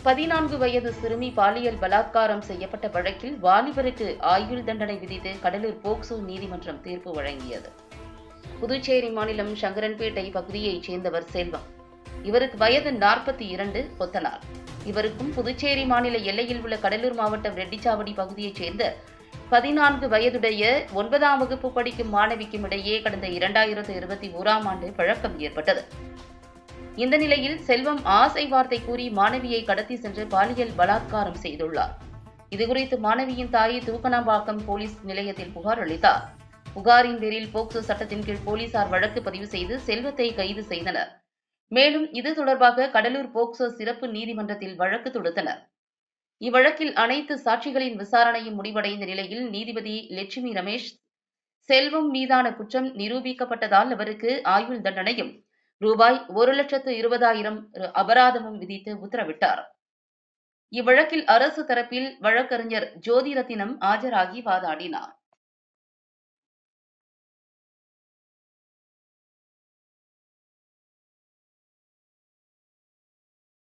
பதினான்கு வயது சிறுமி பாலியல் பலாத்காரம் செய்யப்பட்ட வழக்கில் வாலிபருக்கு ஆயுள் தண்டனை விதித்து கடலூர் போக்சோ நீதிமன்றம் தீர்ப்பு வழங்கியது புதுச்சேரி மாநிலம் சங்கரன்பேட்டை பகுதியைச் சேர்ந்தவர் செல்வம் இவருக்கு வயது நாற்பத்தி இரண்டு கொத்தனார் இவருக்கும் புதுச்சேரி மாநில எல்லையில் உள்ள கடலூர் மாவட்டம் ரெட்டிச்சாவடி பகுதியைச் சேர்ந்த பதினான்கு வயதுடைய ஒன்பதாம் வகுப்பு படிக்கும் மாணவிக்கும் இடையே கடந்த இரண்டாயிரத்து இருபத்தி ஓராம் ஆண்டு பழக்கம் ஏற்பட்டது இந்த நிலையில் செல்வம் ஆசை வார்த்தை கூறி மாணவியை கடத்தி சென்று பாலியல் பலாத்காரம் செய்துள்ளார் இதுகுறித்து மாணவியின் தாய் தூக்கணாம்பாக்கம் போலீஸ் நிலையத்தில் புகார் அளித்தார் புகாரின் பேரில் போக்சோ சட்டத்தின் கீழ் போலீசார் வழக்கு பதிவு செய்து செல்வத்தை கைது செய்தனர் மேலும் இது தொடர்பாக கடலூர் போக்சோ சிறப்பு நீதிமன்றத்தில் வழக்கு தொடுத்தனர் இவ்வழக்கில் அனைத்து சாட்சிகளின் விசாரணையும் முடிவடைந்த நிலையில் நீதிபதி லட்சுமி ரமேஷ் செல்வம் மீதான குற்றம் நிரூபிக்கப்பட்டதால் அவருக்கு ஆயுள் தண்டனையும் ரூபாய் ஒரு லட்சத்து இருபதாயிரம் அபராதமும் விதித்து உத்தரவிட்டார் இவ்வழக்கில் அரசு தரப்பில் வழக்கறிஞர் ஜோதிரத்தினம் ஆஜராகி வாதாடினார்